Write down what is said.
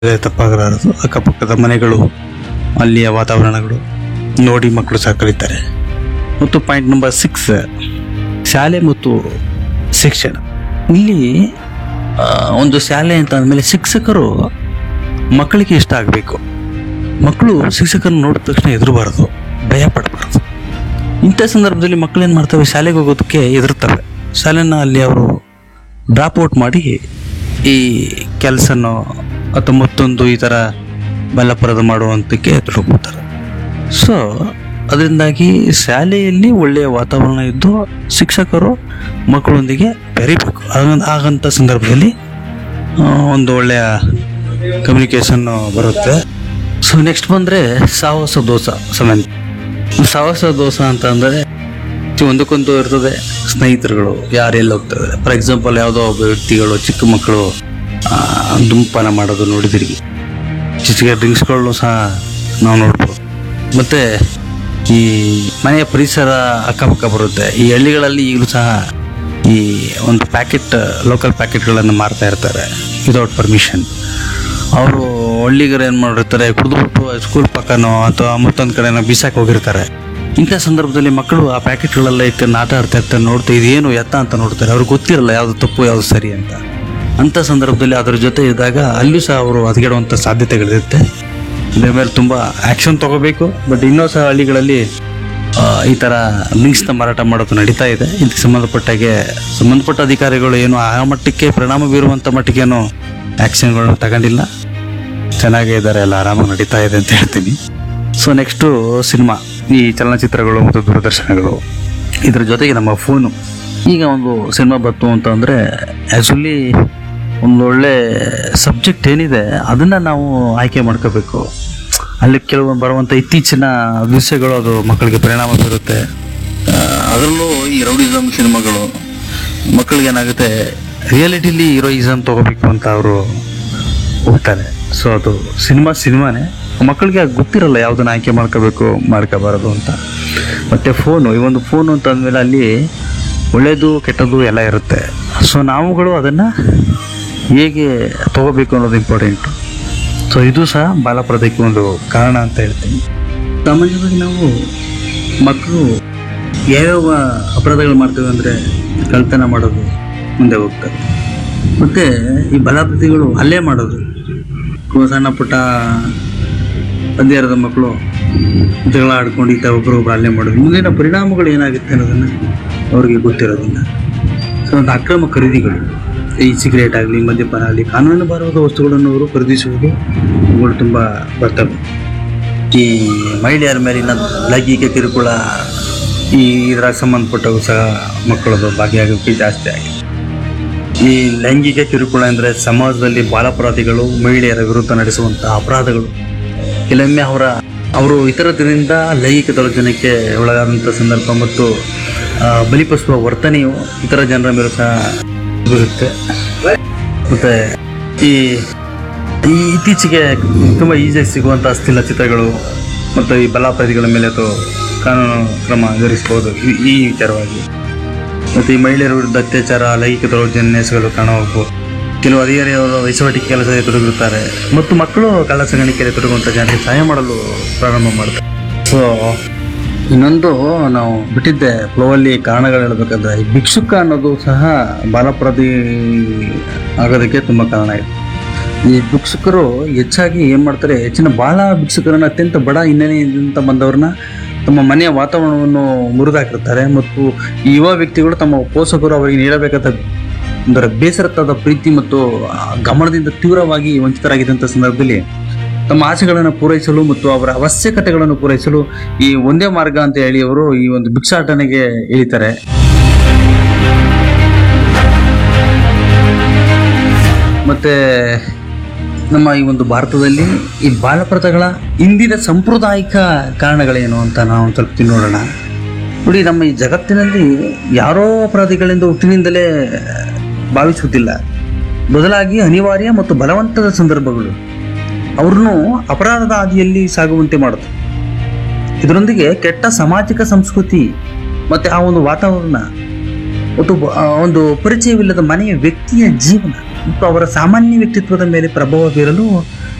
ತಪ್ಪಾಗಲಾರದು ಅಕ್ಕಪಕ್ಕದ ಮನೆಗಳು ಅಲ್ಲಿಯ ವಾತಾವರಣಗಳು ನೋಡಿ ಮಕ್ಕಳು ಸಹ ಕಲಿತಾರೆ ಮತ್ತು ಪಾಯಿಂಟ್ ನಂಬರ್ ಸಿಕ್ಸ್ ಶಾಲೆ ಮತ್ತು ಶಿಕ್ಷಣ ಇಲ್ಲಿ ಆ, ಒಂದು ಶಾಲೆ ಅಂತ ಅಂದಮೇಲೆ ಶಿಕ್ಷಕರು ಮಕ್ಕಳಿಗೆ ಇಷ್ಟ ಆಗಬೇಕು ಮಕ್ಕಳು ಶಿಕ್ಷಕರನ್ನ ನೋಡಿದ ತಕ್ಷಣ ಎದುರಬಾರದು ಭಯ ಪಡಬಾರದು ಇಂಥ ಸಂದರ್ಭದಲ್ಲಿ ಮಕ್ಕಳು ಏನು ಮಾಡ್ತವೆ ಶಾಲೆಗೆ ಹೋಗೋದಕ್ಕೆ ಎದುರುತ್ತವೆ ಶಾಲೆನ ಅಲ್ಲಿ ಅವರು ಡ್ರಾಪ್ ಔಟ್ ಮಾಡಿ ಈ ಕೆಲಸನೋ ಅಥವಾ ಮತ್ತೊಂದು ಈ ಥರ ಬಲಪರದ ಮಾಡುವಂತಕ್ಕೆ ತೊಡಗುತ್ತಾರೆ ಸೊ ಅದರಿಂದಾಗಿ ಶಾಲೆಯಲ್ಲಿ ಒಳ್ಳೆಯ ವಾತಾವರಣ ಇದ್ದು ಶಿಕ್ಷಕರು ಮಕ್ಕಳೊಂದಿಗೆ ಬೆರಿಬೇಕು ಹಾಗಂತ ಆಗಂಥ ಸಂದರ್ಭದಲ್ಲಿ ಆ, ಒಂದು ಒಳ್ಳೆಯ ಕಮ್ಯುನಿಕೇಷನ್ ಬರುತ್ತೆ ಸೊ ನೆಕ್ಸ್ಟ್ ಬಂದರೆ ಸಾಹಸ ದೋಷ ಸಂಬಂಧ ಸಾಹಸ ದೋಷ ಅಂತ ಅಂದರೆ ಒಂದಕ್ಕೊಂದು ಇರ್ತದೆ ಸ್ನೇಹಿತರುಗಳು ಯಾರೆಲ್ಲ ಹೋಗ್ತದೆ ಫಾರ್ ಎಕ್ಸಾಂಪಲ್ ಯಾವುದೋ ಒಬ್ಬ ವ್ಯಕ್ತಿಗಳು ಚಿಕ್ಕ ಮಕ್ಕಳು ಆ, ಧೂಮಪಾನ ಮಾಡೋದು ನೋಡಿದಿರಿ ಚಿಕ್ಕ ಡ್ರಿಂಕ್ಸ್ಗಳನ್ನು ಸಹ ನಾವು ನೋಡ್ಬೋದು ಮತ್ತು ಈ ಮನೆಯ ಪರಿಸರ ಅಕ್ಕಪಕ್ಕ ಬರುತ್ತೆ ಈ ಹಳ್ಳಿಗಳಲ್ಲಿ ಈಗಲೂ ಸಹ ಈ ಒಂದು ಪ್ಯಾಕೆಟ್ ಲೋಕಲ್ ಪ್ಯಾಕೆಟ್ಗಳನ್ನು ಮಾರ್ತಾ ಇರ್ತಾರೆ ವಿದೌಟ್ ಪರ್ಮಿಷನ್ ಅವರು ಹಳ್ಳಿಗರು ಏನು ಮಾಡಿರ್ತಾರೆ ಕುಡಿದ್ಬಿಟ್ಟು ಸ್ಕೂಲ್ ಪಕ್ಕನೋ ಅಥವಾ ಮತ್ತೊಂದು ಕಡೆನೋ ಬೀಸಕ್ಕೆ ಹೋಗಿರ್ತಾರೆ ಇಂಥ ಸಂದರ್ಭದಲ್ಲಿ ಮಕ್ಕಳು ಆ ಪ್ಯಾಕೆಟ್ಗಳೆಲ್ಲ ಇಟ್ಕೊಂಡು ಆಟ ಆಡ್ತಾ ಇರ್ತಾರೆ ನೋಡ್ತಾ ಇದೇನು ಎತ್ತ ಅಂತ ನೋಡ್ತಾರೆ ಅವ್ರಿಗೆ ಗೊತ್ತಿರಲ್ಲ ಯಾವುದು ತಪ್ಪು ಯಾವುದು ಸರಿ ಅಂತ ಅಂಥ ಸಂದರ್ಭದಲ್ಲಿ ಅದ್ರ ಜೊತೆ ಇದ್ದಾಗ ಅಲ್ಲಿಯೂ ಸಹ ಅವರು ಹದಗೆಡುವಂಥ ಸಾಧ್ಯತೆಗಳಿರುತ್ತೆ ಇದ್ರ ಮೇಲೆ ತುಂಬ ಆ್ಯಕ್ಷನ್ ತಗೋಬೇಕು ಬಟ್ ಇನ್ನೂ ಸಹ ಹಳ್ಳಿಗಳಲ್ಲಿ ಆ, ಈ ಥರ ಲಿಂಕ್ಸ್ನ ಮಾರಾಟ ಮಾಡೋದು ನಡೀತಾ ಇದೆ ಇದಕ್ಕೆ ಸಂಬಂಧಪಟ್ಟಾಗೆ ಸಂಬಂಧಪಟ್ಟ ಅಧಿಕಾರಿಗಳು ಏನು ಆ ಮಟ್ಟಕ್ಕೆ ಪರಿಣಾಮ ಬೀರುವಂಥ ಮಟ್ಟಿಗೇನು ಆ್ಯಕ್ಷನ್ಗಳನ್ನ ತಗೊಂಡಿಲ್ಲ ಚೆನ್ನಾಗೇ ಇದ್ದಾರೆ ಎಲ್ಲ ಆರಾಮಾಗಿ ನಡೀತಾ ಇದೆ ಅಂತ ಹೇಳ್ತೀನಿ ಸೊ ನೆಕ್ಸ್ಟು ಸಿನಿಮಾ ಈ ಚಲನಚಿತ್ರಗಳು ಮತ್ತು ದೂರದರ್ಶನಗಳು ಇದ್ರ ಜೊತೆಗೆ ನಮ್ಮ ಫೋನು ಈಗ ಒಂದು ಸಿನಿಮಾ ಬಂತು ಅಂತಂದರೆ ಆ್ಯಕ್ಚುಲಿ ಒಂದು ಒಳ್ಳೆ ಸಬ್ಜೆಕ್ಟ್ ಏನಿದೆ ಅದನ್ನು ನಾವು ಆಯ್ಕೆ ಮಾಡ್ಕೋಬೇಕು ಅಲ್ಲಿ ಕೆಲವು ಬರುವಂಥ ಇತ್ತೀಚಿನ ದೃಶ್ಯಗಳು ಅದು ಮಕ್ಕಳಿಗೆ ಪರಿಣಾಮ ಬೀರುತ್ತೆ ಆ, ಅದರಲ್ಲೂ ಈ ರೌಡಿಸಮ್ ಸಿನಿಮಾಗಳು ಮಕ್ಕಳಿಗೆ ಏನಾಗುತ್ತೆ ರಿಯಾಲಿಟಿಲಿ ಹೀರೋಯಿಸಮ್ ತಗೋಬೇಕು ಅಂತ ಅವರು ಹೋಗ್ತಾರೆ ಸೊ ಅದು ಸಿನಿಮಾ ಸಿನಿಮಾನೇ ಮಕ್ಕಳಿಗೆ ಅದು ಗೊತ್ತಿರಲ್ಲ ಯಾವುದನ್ನ ಆಯ್ಕೆ ಮಾಡ್ಕೋಬೇಕು ಮಾಡ್ಕೋಬಾರದು ಅಂತ ಮತ್ತು ಫೋನು ಈ ಒಂದು ಫೋನು ಅಂತ ಅಂದಮೇಲೆ ಅಲ್ಲಿ ಒಳ್ಳೆಯದು ಕೆಟ್ಟದ್ದು ಎಲ್ಲ ಇರುತ್ತೆ ಸೊ ನಾವುಗಳು ಅದನ್ನು ಹೇಗೆ ತಗೋಬೇಕು ಅನ್ನೋದು ಇಂಪಾರ್ಟೆಂಟು ಸೊ ಇದು ಸಹ ಬಾಲಪ್ರದಕ್ಕೆ ಒಂದು ಕಾರಣ ಅಂತ ಹೇಳ್ತೀನಿ ಸಾಮಾನ್ಯವಾಗಿ ನಾವು ಮಕ್ಕಳು ಯಾವ್ಯಾವ ಅಪರಾಧಗಳು ಮಾಡ್ತೇವೆ ಅಂದರೆ ಕಳ್ತನ ಮಾಡೋದು ಮುಂದೆ ಹೋಗ್ತಾರೆ ಮತ್ತು ಈ ಬಲಾಪತಿಗಳು ಹಲ್ಲೆ ಮಾಡೋದು ಇವಾಗ ಸಣ್ಣ ಪುಟ್ಟ ಹದಿಹರದ ಮಕ್ಕಳು ಜಗಳ ಆಡ್ಕೊಂಡು ಈತ ಒಬ್ಬರು ಒಬ್ರು ಹಲ್ಲೆ ಮಾಡೋದು ಮುಂದಿನ ಪರಿಣಾಮಗಳು ಏನಾಗುತ್ತೆ ಅನ್ನೋದನ್ನು ಅವ್ರಿಗೆ ಗೊತ್ತಿರೋದಿಲ್ಲ ಸೊ ಒಂದು ಅಕ್ರಮ ಖರೀದಿಗಳು ಈ ಸಿಗರೇಟ್ ಆಗಲಿ ಮದ್ಯಪಾನ ಆಗಲಿ ಕಾನೂನು ಬಾರದ ವಸ್ತುಗಳನ್ನು ಅವರು ಖರೀದಿಸುವುದು ಇವುಗಳು ತುಂಬ ಬರ್ತವೆ ಈ ಮಹಿಳೆಯರ ಮೇಲಿನ ಲೈಂಗಿಕ ಕಿರುಕುಳ ಈ ಇದ್ರಾಗ ಸಂಬಂಧಪಟ್ಟವು ಸಹ ಮಕ್ಕಳದು ಭಾಗಿಯಾಗೋಕ್ಕೆ ಜಾಸ್ತಿ ಆಗಿದೆ ಈ ಲೈಂಗಿಕ ಕಿರುಕುಳ ಅಂದರೆ ಸಮಾಜದಲ್ಲಿ ಬಾಲಾಪರಾಧಿಗಳು ಮಹಿಳೆಯರ ವಿರುದ್ಧ ನಡೆಸುವಂತಹ ಅಪರಾಧಗಳು ಕೆಲವೊಮ್ಮೆ ಅವರ ಅವರು ಇತರರಿಂದ ಲೈಂಗಿಕ ದೌರ್ಜನ್ಯಕ್ಕೆ ಒಳಗಾದಂಥ ಸಂದರ್ಭ ಮತ್ತು ಆ, ಬಲಿಪಡಿಸುವ ವರ್ತನೆಯು ಇತರ ಜನರ ಮೇಲೂ ಸಹ ಬೀರುತ್ತೆ ಮತ್ತು ಈ ಈ ಇತ್ತೀಚೆಗೆ ತುಂಬ ಈಸಿಯಾಗಿ ಸಿಗುವಂಥ ಅಸ್ಥಿಲ ಚಿತ್ರಗಳು ಮತ್ತು ಈ ಬಲಾಪರಾಧಿಗಳ ಮೇಲೆ ಅಥವಾ ಕಾನೂನು ಕ್ರಮ ಎದುರಿಸಬಹುದು ಈ- ಈ ವಿಚಾರವಾಗಿ ಮತ್ತು ಈ ಮಹಿಳೆಯರ ವಿರುದ್ಧ ಅತ್ಯಾಚಾರ ಲೈಂಗಿಕ ದೌರ್ಜನ್ಯ ಎಸಗಲು ಕಾರಣವಾಗಬಹುದು ಕೆಲವು ಅಧಿಕಾರಿಯವರು ವಹಿಸುವಟಿಕೆ ಕೆಲಸದಲ್ಲಿ ತೊಡಗಿರುತ್ತಾರೆ ಮತ್ತು ಮಕ್ಕಳು ಕಳ್ಳ ಸಾಗಾಣಿಕೆಯಲ್ಲಿ ತೊಡಗುವಂಥ ಜನರಿಗೆ ಸಹಾಯ ಮಾಡಲು ಪ್ರಾರಂಭ ಮಾಡ್ತಾರೆ ಸೊ ಇನ್ನೊಂದು ನಾವು ಬಿಟ್ಟಿದ್ದೆ ಫ್ಲೋವಲ್ಲಿ ಕಾರಣಗಳು ಹೇಳ್ಬೇಕಾದ್ರೆ ಈ ಭಿಕ್ಷುಕ ಅನ್ನೋದು ಸಹ ಬಾಲಪ್ರದಿ ಆಗೋದಕ್ಕೆ ತುಂಬ ಕಾರಣ ಇದೆ ಈ ಭಿಕ್ಷುಕರು ಹೆಚ್ಚಾಗಿ ಏನು ಮಾಡ್ತಾರೆ ಹೆಚ್ಚಿನ ಬಾಲ ಭಿಕ್ಷುಕರನ್ನ ಅತ್ಯಂತ ಬಡ ಹಿನ್ನೆಲೆಯಿಂದ ಬಂದವ್ರನ್ನ ತಮ್ಮ ಮನೆಯ ವಾತಾವರಣವನ್ನು ಮುರಿದಾಕಿರ್ತಾರೆ ಮತ್ತು ಈ ಯುವ ವ್ಯಕ್ತಿಗಳು ತಮ್ಮ ಪೋಷಕರು ಅವರಿಗೆ ನೀಡಬೇಕಾದ ಅಂದರೆ ಬೇಸರತ್ತಾದ ಪ್ರೀತಿ ಮತ್ತು ಆ, ಗಮನದಿಂದ ತೀವ್ರವಾಗಿ ವಂಚಿತರಾಗಿದ್ದಂಥ ಸಂದರ್ಭದಲ್ಲಿ ತಮ್ಮ ಆಸೆಗಳನ್ನು ಪೂರೈಸಲು ಮತ್ತು ಅವರ ಅವಶ್ಯಕತೆಗಳನ್ನು ಪೂರೈಸಲು ಈ ಒಂದೇ ಮಾರ್ಗ ಅಂತ ಹೇಳಿ ಅವರು ಈ ಒಂದು ಭಿಕ್ಷಾಟನೆಗೆ ಇಳಿತಾರೆ ಮತ್ತೆ ನಮ್ಮ ಈ ಒಂದು ಭಾರತದಲ್ಲಿ ಈ ಬಾಲಪ್ರಥಗಳ ಇಂದಿನ ಸಾಂಪ್ರದಾಯಿಕ ಕಾರಣಗಳೇನು ಅಂತ ನಾವು ಒಂದು ಸ್ವಲ್ಪ ನೋಡೋಣ ನೋಡಿ ನಮ್ಮ ಈ ಜಗತ್ತಿನಲ್ಲಿ ಯಾರೋ ಅಪರಾಧಿಗಳಿಂದ ಹುಟ್ಟಿನಿಂದಲೇ ಭಾವಿಸುವುದಿಲ್ಲ ಬದಲಾಗಿ ಅನಿವಾರ್ಯ ಮತ್ತು ಬಲವಂತದ ಸಂದರ್ಭಗಳು ಅವ್ರನ್ನು ಅಪರಾಧದ ಹಾದಿಯಲ್ಲಿ ಸಾಗುವಂತೆ ಮಾಡುತ್ತೆ ಇದರೊಂದಿಗೆ ಕೆಟ್ಟ ಸಾಮಾಜಿಕ ಸಂಸ್ಕೃತಿ ಮತ್ತು ಆ ಒಂದು ವಾತಾವರಣ ಮತ್ತು ಬ- ಆ ಒಂದು ಪರಿಚಯವಿಲ್ಲದ ಮನೆಯ ವ್ಯಕ್ತಿಯ ಜೀವನ ಮತ್ತು ಅವರ ಸಾಮಾನ್ಯ ವ್ಯಕ್ತಿತ್ವದ ಮೇಲೆ ಪ್ರಭಾವ ಬೀರಲು